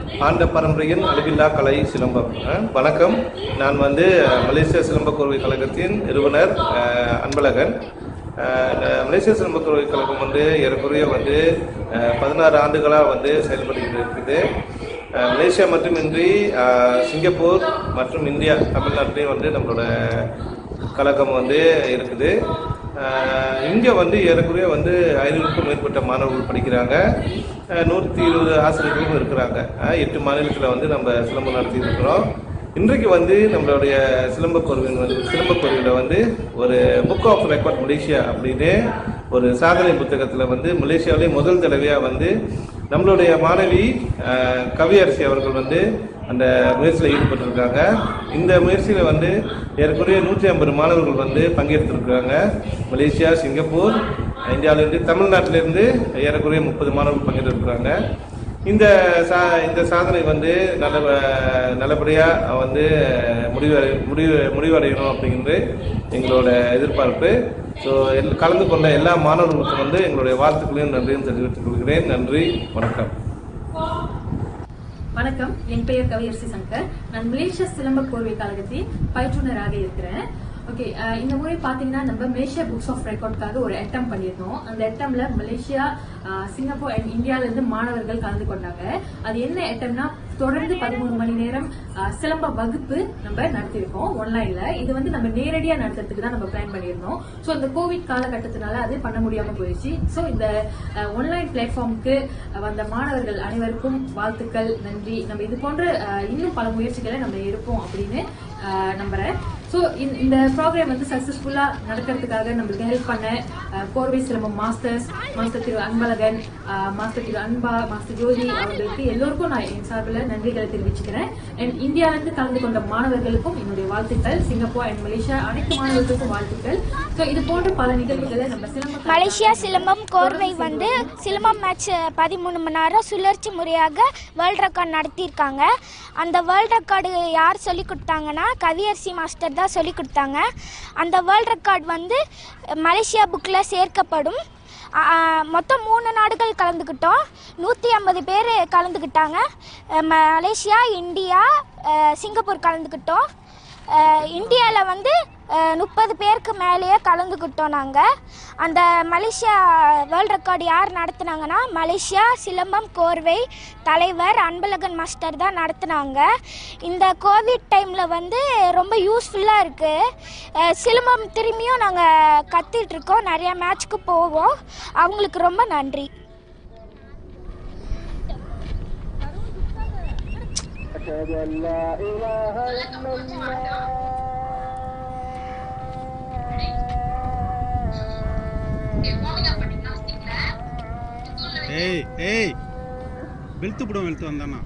ஆண்ட பரம்பரையின் அழிவில்லா கலை சிலம்பம் அஹ், வணக்கம் நான் வந்து அஹ், மலேசிய சிலம்ப கோர்வை கழகத்தின் நிறுவனர் அஹ், அன்பழகன் அஹ், இந்த மலேசிய சிலம்ப கோர்வை கழகம் வந்து ஏறக்குறைய வந்து அஹ், பதினாறு ஆண்டுகளாக வந்து செயல்பட்டு இருக்குது அஹ், மலேசியா மட்டுமின்றி அஹ், சிங்கப்பூர் மற்றும் இந்தியா தமிழ்நாட்டிலையும் வந்து நம்மளோட கழகம் வந்து இருக்குது அஹ் இங்கே வந்து ஏறக்குறைய வந்து ஐநூறுக்கும் மேற்பட்ட மாணவர்கள் படிக்கிறாங்க அஹ் நூற்றி இருபது ஆசிரியர்களும் இருக்கிறாங்க அஹ் எட்டு மாநிலத்தில் வந்து நம்ம சிலம்பம் நடத்தி இருக்கிறோம் இன்றைக்கு வந்து நம்மளுடைய சிலம்ப பொருவின் வந்து சிலம்ப பொருவில் வந்து ஒரு புக் ஆஃப் ரெக்கார்ட் மலேசியா அப்படின்னு ஒரு சாதனை புத்தகத்தில் வந்து மலேசியாவிலே முதல் தடவையாக வந்து நம்மளுடைய மாணவி அஹ், கவியரசி அவர்கள் வந்து அந்த முயற்சியில் ஈடுபட்டிருக்காங்க இந்த முயற்சியில் வந்து ஏறக்குறைய நூற்றி ஐம்பது மாணவர்கள் வந்து பங்கேற்றிருக்கிறாங்க மலேசியா சிங்கப்பூர் இந்தியாவிலேருந்து தமிழ்நாட்டிலேருந்து ஏறக்குறைய முப்பது மாணவர்கள் பங்கேற்றிருக்கிறாங்க இந்த சா இந்த சாதனை வந்து நல்ல நல்லபடியாக வந்து முடிவடை முடிவு முடிவடையணும் அப்படிங்கிறது எங்களோட எதிர்பார்ப்பு ஸோ கலந்து கொண்ட எல்லா மாணவர்களுக்கும் வந்து எங்களுடைய வாழ்த்துக்களையும் நன்றியும் தெரிவித்துக் கொள்கிறேன் நன்றி வணக்கம் வணக்கம் என் பெயர் கவியரசி சங்கர் நான் மலேசியா சிலம்ப கோர்வை கழகத்தின் பயிற்றுனராக இருக்கிறேன் ஓகே இந்த முறை பாத்தீங்கன்னா நம்ம மலேசியா புக்ஸ் ஆஃப் ரெக்கார்ட்காக ஒரு அட்டம் பண்ணியிருந்தோம் அந்த அட்டம்ல மலேசியா அஹ், சிங்கப்பூர் அண்ட் இந்தியால இருந்து மாணவர்கள் கலந்து கொண்டாங்க அது என்ன அட்டம்னா தொடர்ந்து பதிமூணு மணி நேரம் அஹ், சிலம்ப வகுப்பு நம்ம நடத்தியிருக்கோம் ஆன்லைன்ல இது வந்து நம்ம நேரடியா நடத்துறதுக்கு தான் நம்ம பிளான் பண்ணியிருந்தோம் ஸோ இந்த கோவிட் காலகட்டத்தினால அது பண்ண முடியாம போயிடுச்சு ஸோ இந்த ஆன்லைன் பிளாட்ஃபார்முக்கு வந்த மாணவர்கள் அனைவருக்கும் வாழ்த்துக்கள் நன்றி நம்ம இது போன்ற அஹ், இன்னும் பல முயற்சிகளை நம்ம எடுப்போம் அப்படின்னு அஹ், நம்புறேன் ஸோ இந்த ப்ரோக்ராம் வந்து சக்சஸ்ஃபுல்லா நடக்கிறதுக்காக நம்மளுக்கு ஹெல்ப் பண்ண அஹ், கோர்வை சிலம்பம் மாஸ்டர்ஸ் மாஸ்டர் திரு அன்பழகன் அஹ், மாஸ்டர் திரு அன்பா மாஸ்டர் ஜோதி அவர்களுக்கு எல்லோருக்கும் நான் என் சார்பில் நன்றிகளை தெரிவிச்சுக்கிறேன் அண்ட் இந்தியாவிலிருந்து கலந்து கொண்ட மாணவர்களுக்கும் என்னுடைய வாழ்த்துக்கள் சிங்கப்பூர் அண்ட் மலேசியா அனைத்து மாணவர்களுக்கும் வாழ்த்துக்கள் ஸோ இது போன்ற பல நிகழ்வுகளை நம்ம சிலம்ப மலேசியா சிலம்பம் கோர்வை வந்து சிலம்பம் மேட்ச் பதிமூணு மணி நேரம் சுழற்சி முறையாக வேர்ல்ட் ரெக்கார்ட் நடத்தியிருக்காங்க அந்த வேர்ல்ட் ரெக்கார்டு யார் சொல்லி கொடுத்தாங்கன்னா கவியரசி மாஸ்டர் தான் சொல்லி கொடுத்தாங்க அந்த வேர்ல்ட் ரெக்கார்ட் வந்து மலேசியா புக்கில் சேர்க்கப்படும் ஆ, மொத்தம் மூணு நாடுகள் கலந்துக்கிட்டோம் நூற்றி ஐம்பது பேர் கலந்துக்கிட்டாங்க அஹ் மலேசியா இந்தியா அஹ் சிங்கப்பூர் கலந்துக்கிட்டோம் இந்தியாவில் வந்து முப்பது பேருக்கு மேலேயே கலந்துக்கிட்டோம் நாங்கள் அந்த மலேசியா வேர்ல்ட் ரெக்கார்டு யார் நடத்துனாங்கன்னா மலேசியா சிலம்பம் கோர்வை தலைவர் அன்பழகன் மாஸ்டர் தான் நடத்துனாங்க இந்த கோவிட் டைமில் வந்து ரொம்ப யூஸ்ஃபுல்லாக இருக்குது சிலம்பம் திரும்பியும் நாங்கள் கற்றுட்ருக்கோம் நிறையா மேட்ச்க்கு போவோம் அவங்களுக்கு ரொம்ப நன்றி ஏய் ஏய் வெளுத்து போடும் வெளுத்து வந்தானா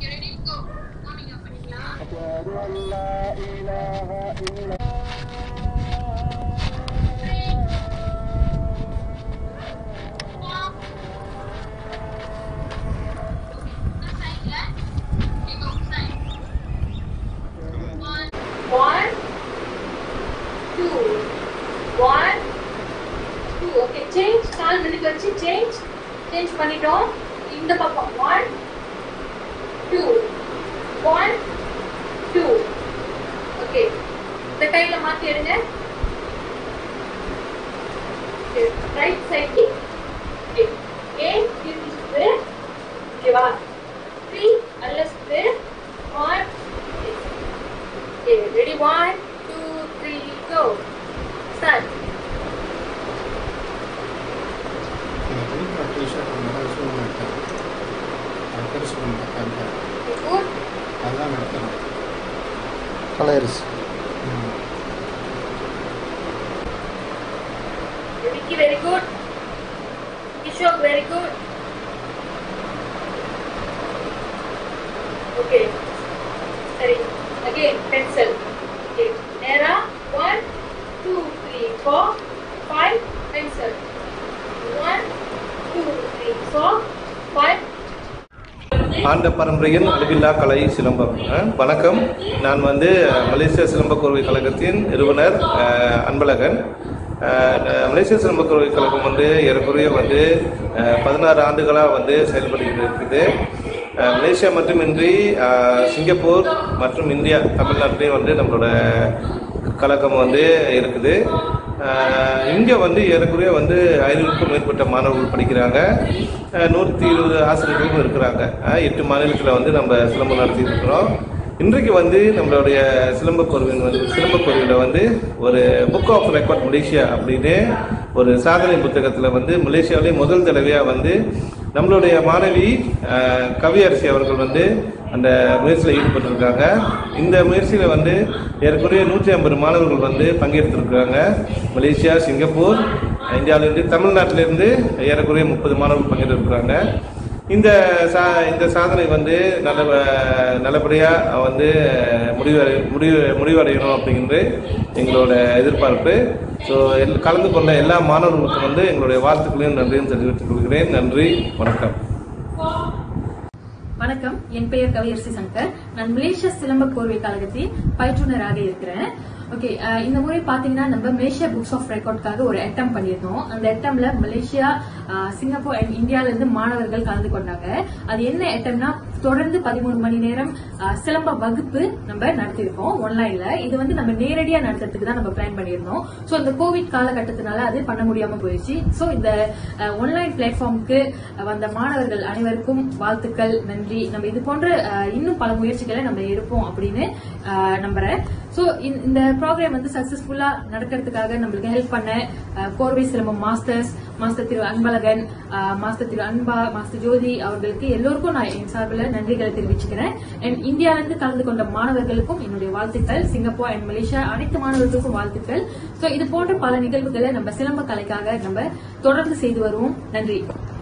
One, two, one, two. Okay, change. கால் மினுக்கு வச்சு change. Change பண்ணிட்டோம். இந்த பக்கம் one, two, one, two. Okay. இந்த கையில மாத்தி எடுங்க. Okay, right side. Okay. A, திருப்பி சுத்து. ஓகேவா? Three, அல்ல சுத்து. One, Okay, ready? One, two, three, go. Start. Okay, good. அதெல்லாம் நடத்தணும் Kalaiyarasu Vicky, very good. Kishore, very good. Okay. Sorry. Again, pencil. Okay. Nera. One, two, three, four, five. Pencil. One, two, three, four, five. ஆண்ட பரம்பரையின் அழிவில்லா கலை சிலம்பம் அஹ், வணக்கம் நான் வந்து அஹ், மலேசிய சிலம்ப கோர்வை கழகத்தின் நிறுவனர் அஹ், அன்பழகன் அஹ், மலேசிய சிலம்ப கோர்வை கழகம் வந்து ஏறக்குறைய வந்து அஹ், பதினாறு ஆண்டுகளாக வந்து செயல்பட்டு இருக்குது அஹ், மலேசியா மட்டுமின்றி அஹ், சிங்கப்பூர் மற்றும் இந்தியா தமிழ்நாட்டிலையும் வந்து நம்மளோட கழகம் வந்து இருக்குது அஹ், இங்க வந்து ஏறக்குறைய வந்து ஐநூறுக்கும் மேற்பட்ட மாணவர்கள் படிக்கிறாங்க அஹ், நூற்றி இருபது ஆசிரியர்களும் இருக்கிறாங்க அஹ், எட்டு மாநிலத்தில் வந்து நம்ம சிலம்பம் நடத்திட்டு இருக்கிறோம் இன்றைக்கு வந்து நம்மளுடைய சிலம்ப கோர்வின் வந்து சிலம்ப கோர்வில் வந்து ஒரு புக் ஆஃப் ரெக்கார்ட் மலேசியா அப்படின்னு ஒரு சாதனை புத்தகத்தில் வந்து மலேசியாவிலே முதல் தடவையாக வந்து நம்மளுடைய மாணவி அஹ், கவியரசி அவர்கள் வந்து அந்த முயற்சியில் ஈடுபட்டிருக்காங்க இந்த முயற்சியில் வந்து ஏறக்குறைய நூற்றி ஐம்பது மாணவர்கள் வந்து பங்கேற்றிருக்கிறாங்க மலேசியா சிங்கப்பூர் இந்தியாவிலிருந்து தமிழ்நாட்டிலிருந்து ஏறக்குறைய முப்பது மாணவர்கள் பங்கேற்றிருக்கிறாங்க இந்த சா இந்த சாதனை வந்து நல்ல நல்லபடியாக வந்து முடிவு முடிவு முடிவடையணும் அப்படிங்கிறது எங்களோட எதிர்பார்ப்பு ஸோ எல் கலந்து கொண்ட எல்லா மாணவர்களுக்கும் வந்து எங்களுடைய வாழ்த்துக்களையும் நன்றியும் தெரிவித்துக் கொள்கிறேன் நன்றி வணக்கம் வணக்கம் என் பெயர் கவியரசி சங்கர் நான் மலேசியா சிலம்ப கோர்வை கழகத்தின் பயிற்றுனராக இருக்கிறேன் ஓகே இந்த முறை பாத்தீங்கன்னா நம்ம மலேசியா புக்ஸ் ஆஃப் ரெக்கார்ட்காக ஒரு எட்டம் பண்ணியிருந்தோம் அந்த எட்டம்ல மலேசியா அஹ், சிங்கப்பூர் அண்ட் இந்தியால இருந்து மாணவர்கள் கலந்து கொண்டாங்க அது என்ன எட்டம்னா தொடர்ந்து பதிமூணு மணி நேரம் அஹ், சிலம்ப வகுப்பு நம்ம நடத்தியிருக்கோம் ஆன்லைன்ல இது வந்து நம்ம நேரடியா நடத்துறதுக்கு தான் நம்ம பிளான் பண்ணியிருந்தோம் சோ இந்த கோவிட் காலகட்டத்தினால அது பண்ண முடியாம போயிடுச்சு சோ இந்த ஆன்லைன் பிளாட்ஃபார்முக்கு வந்த மாணவர்கள் அனைவருக்கும் வாழ்த்துக்கள் நன்றி நம்ம இது போன்ற அஹ், இன்னும் பல முயற்சிகளை நம்ம எடுப்போம் அப்படின்னு அஹ், நம்புறேன் சோ இந்த ப்ரோக்ராம் வந்து சக்சஸ்ஃபுல்லா நடக்கிறதுக்காக நம்மளுக்கு ஹெல்ப் பண்ண அஹ், கோர்வை சிலம்பம் மாஸ்டர்ஸ் மாஸ்டர் திரு அன்பழகன் அஹ், மாஸ்டர் திரு அன்பா மாஸ்டர் ஜோதி அவர்களுக்கு எல்லோருக்கும் நான் என் சார்பில் நன்றிகளை தெரிவிச்சுக்கிறேன் அண்ட் இந்தியாவில இருந்து கலந்து கொண்ட மாணவர்களுக்கும் என்னுடைய வாழ்த்துக்கள் சிங்கப்பூர் அண்ட் மலேசியா அனைத்து மாணவர்களுக்கும் வாழ்த்துக்கள் சோ இது போன்ற பல நிகழ்வுகளை நம்ம சிலம்ப கலைக்காக நம்ம தொடர்ந்து செய்து வருவோம் நன்றி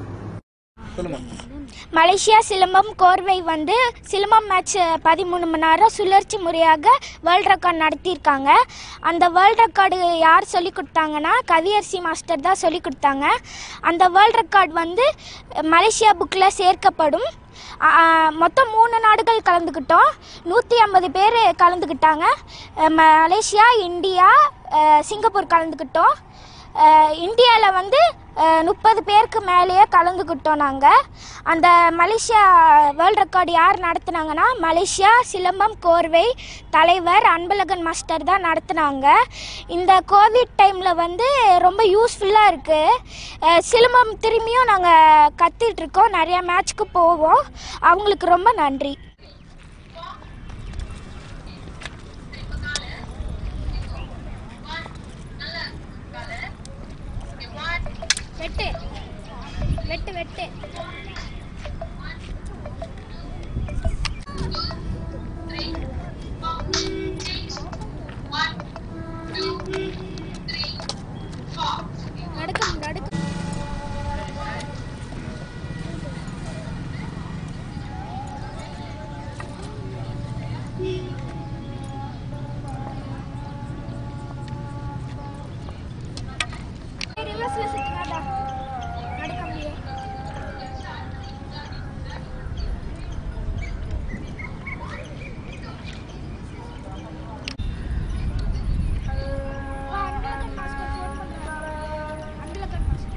மலேசியா சிலம்பம் கோர்வை வந்து சிலம்பம் மேட்ச் பதிமூணு மணி நேரம் சுழற்சி முறையாக வேர்ல்ட் ரெக்கார்ட் நடத்தியிருக்காங்க அந்த வேர்ல்ட் ரெக்கார்டு யார் சொல்லி கொடுத்தாங்கன்னா கவியரசி மாஸ்டர் தான் சொல்லி கொடுத்தாங்க அந்த வேர்ல்ட் ரெக்கார்ட் வந்து மலேசியா புக்கில் சேர்க்கப்படும் ஆ, மொத்தம் மூணு நாடுகள் கலந்துக்கிட்டோம் நூற்றி ஐம்பது பேர் கலந்துக்கிட்டாங்க அஹ் மலேசியா இந்தியா அஹ் சிங்கப்பூர் கலந்துக்கிட்டோம் இந்தியாவில் வந்து முப்பது பேருக்கு மேலேயே கலந்துக்கிட்டோம் நாங்கள் அந்த மலேசியா வேர்ல்ட் ரெக்கார்டு யார் நடத்துனாங்கன்னா மலேசியா சிலம்பம் கோர்வை தலைவர் அன்பழகன் மாஸ்டர் தான் நடத்துனாங்க இந்த கோவிட் டைமில் வந்து ரொம்ப யூஸ்ஃபுல்லாக இருக்குது சிலம்பம் திரும்பியும் நாங்கள் கற்றுட்ருக்கோம் நிறையா மேட்ச்க்கு போவோம் அவங்களுக்கு ரொம்ப நன்றி வெட்டு வெட்டு வெட்டு நடக்கும் நடக்கும் ரிவர்ஸ்ல சுத்தினாடா நடக்க முடியும் அன்பழகன் மாஸ்டர் ஃபோன் பண்ணாரு அன்பழகன் மாஸ்டர்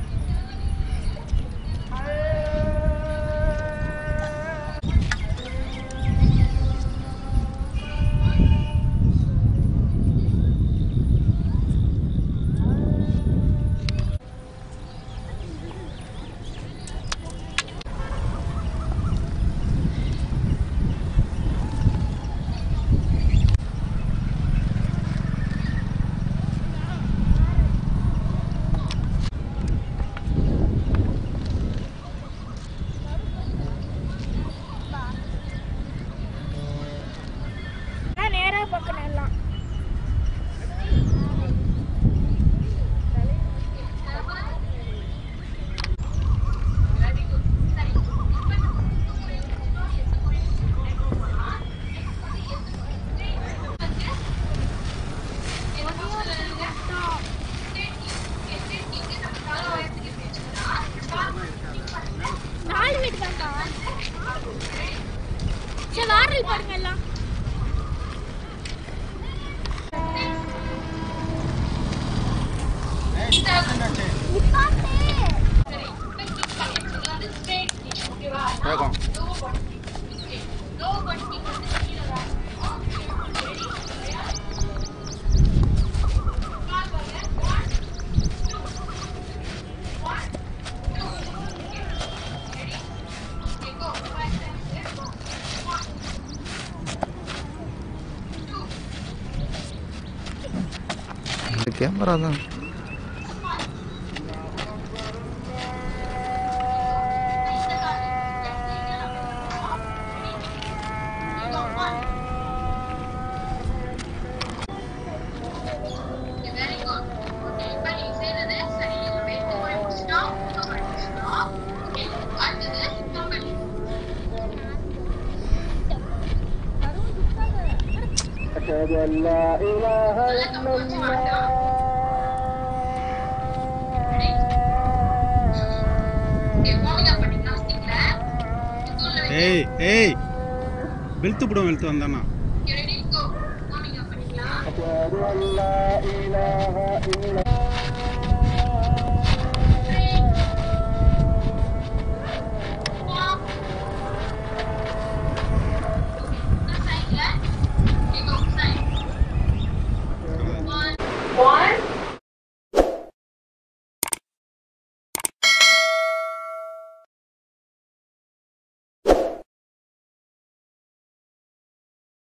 நான் நேரா பார்க்கணும் எல்லாம் நாலு வீட்டு தான்ப்பா சரி வாரல் பாருங்க எல்லாம் கேட்கும் இந்த கேமரா தான் ஏய் ஏய் வெளுத்து போடுவோம் வெளுத்து வந்தானா أشهد أن لا إله إلا